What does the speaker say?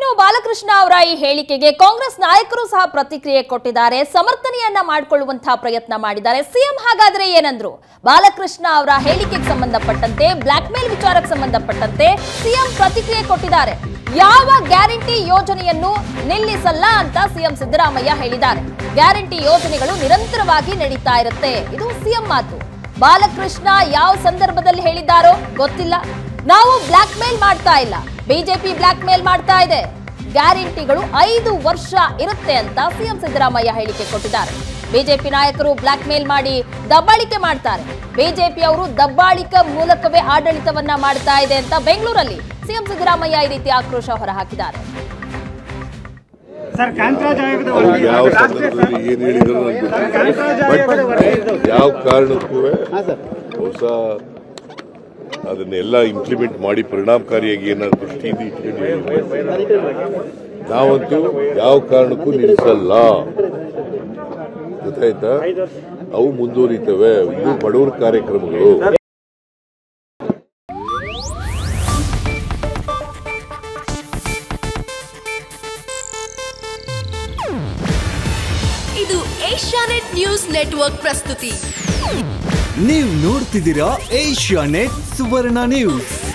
ಬಾಲಕೃಷ್ಣ ಅವರ ಈ ಹೇಳಿಕೆಗೆ ಕಾಂಗ್ರೆಸ್ ನಾಯಕರು ಸಹ ಪ್ರತಿಕ್ರಿಯೆ ಕೊಟ್ಟಿದ್ದಾರೆ ಸಮರ್ಥನೆಯನ್ನ ಮಾಡಿಕೊಳ್ಳುವಂತಹ ಪ್ರಯತ್ನ ಮಾಡಿದ್ದಾರೆ ಸಿಎಂ ಹಾಗಾದ್ರೆ ಏನಂದ್ರು ಬಾಲಕೃಷ್ಣ ಅವರ ಹೇಳಿಕೆಗೆ ಸಂಬಂಧಪಟ್ಟಂತೆ ಬ್ಲಾಕ್ ಮೇಲ್ ವಿಚಾರಕ್ಕೆ ಸಂಬಂಧಪಟ್ಟಂತೆ ಸಿಎಂ ಪ್ರತಿಕ್ರಿಯೆ ಕೊಟ್ಟಿದ್ದಾರೆ ಯಾವ ಗ್ಯಾರಂಟಿ ಯೋಜನೆಯನ್ನು ನಿಲ್ಲಿಸಲ್ಲ ಅಂತ ಸಿಎಂ ಸಿದ್ದರಾಮಯ್ಯ ಹೇಳಿದ್ದಾರೆ ಗ್ಯಾರಂಟಿ ಯೋಜನೆಗಳು ನಿರಂತರವಾಗಿ ನಡೀತಾ ಇರುತ್ತೆ ಇದು ಸಿಎಂ ಮಾತು ಬಾಲಕೃಷ್ಣ ಯಾವ ಸಂದರ್ಭದಲ್ಲಿ ಹೇಳಿದ್ದಾರೋ ಗೊತ್ತಿಲ್ಲ ನಾವು ಬ್ಲಾಕ್ ಮೇಲ್ ಮಾಡ್ತಾ ಇಲ್ಲ ಬಿಜೆಪಿ ಬ್ಲಾಕ್ ಮೇಲ್ ಮಾಡ್ತಾ ಇದೆ ಗ್ಯಾರಂಟಿಗಳು ಐದು ವರ್ಷ ಇರುತ್ತೆ ಅಂತ ಸಿಎಂ ಸಿದ್ದರಾಮಯ್ಯ ಹೇಳಿಕೆ ಕೊಟ್ಟಿದ್ದಾರೆ ಬಿಜೆಪಿ ನಾಯಕರು ಬ್ಲಾಕ್ ಮೇಲ್ ಮಾಡಿ ದಬ್ಬಾಳಿಕೆ ಮಾಡ್ತಾರೆ ಬಿಜೆಪಿ ಅವರು ದಬ್ಬಾಳಿಕೆ ಮೂಲಕವೇ ಆಡಳಿತವನ್ನ ಮಾಡ್ತಾ ಇದೆ ಅಂತ ಬೆಂಗಳೂರಲ್ಲಿ ಸಿಎಂ ಸಿದ್ದರಾಮಯ್ಯ ಈ ರೀತಿ ಆಕ್ರೋಶ ಹೊರಹಾಕಿದ್ದಾರೆ ಸರ್ ಕಾಂತರಾಜ್ ಆಯೋಗದ ಅವ್ರು ವರದಿ ಯಾವ ರಾಷ್ಟ್ರೀಯ ಸಂದರ್ಭದಲ್ಲಿ ಏನು ಹೇಳಿದ್ರು ನನಗೆ ಗೊತ್ತಿಲ್ಲ. ಕಾಂತರಾಜ್ ಆಯೋಗದ ವರದಿ ಇದು. ಬಟ್ ಯಾವ ಕಾರಣಕ್ಕೂ ಹೊಸ ಅದನ್ನೆಲ್ಲ ಇಂಪ್ಲಿಮೆಂಟ್ ಮಾಡಿ ಪರಿಣಾಮಕಾರಿಯಾಗಿ ಏನಾದ್ರು ದೃಷ್ಟಿಯಿಂದ ಇಟ್ಕೊಂಡು ಹೇಳಿದ್ರು. ನಾವಂತೂ ಯಾವ ಕಾರಣಕ್ಕೂ ನಿಲ್ಲಿಸಲ್ಲ ಗೊತ್ತಾಯ್ತಾ ಅವು ಮುಂದುವರಿತವೆ ಇದು ಬಡವರ ಕಾರ್ಯಕ್ರಮಗಳು ಇದು ಏಷ್ಯಾನೆಟ್ ನ್ಯೂಸ್ ನೆಟ್ವರ್ಕ್ ಪ್ರಸ್ತುತಿ ನೀವು ನೋಡ್ತಿದ್ದೀರಾ ಏಷ್ಯಾ ನೆಟ್ ಸುವರ್ಣ ನ್ಯೂಸ್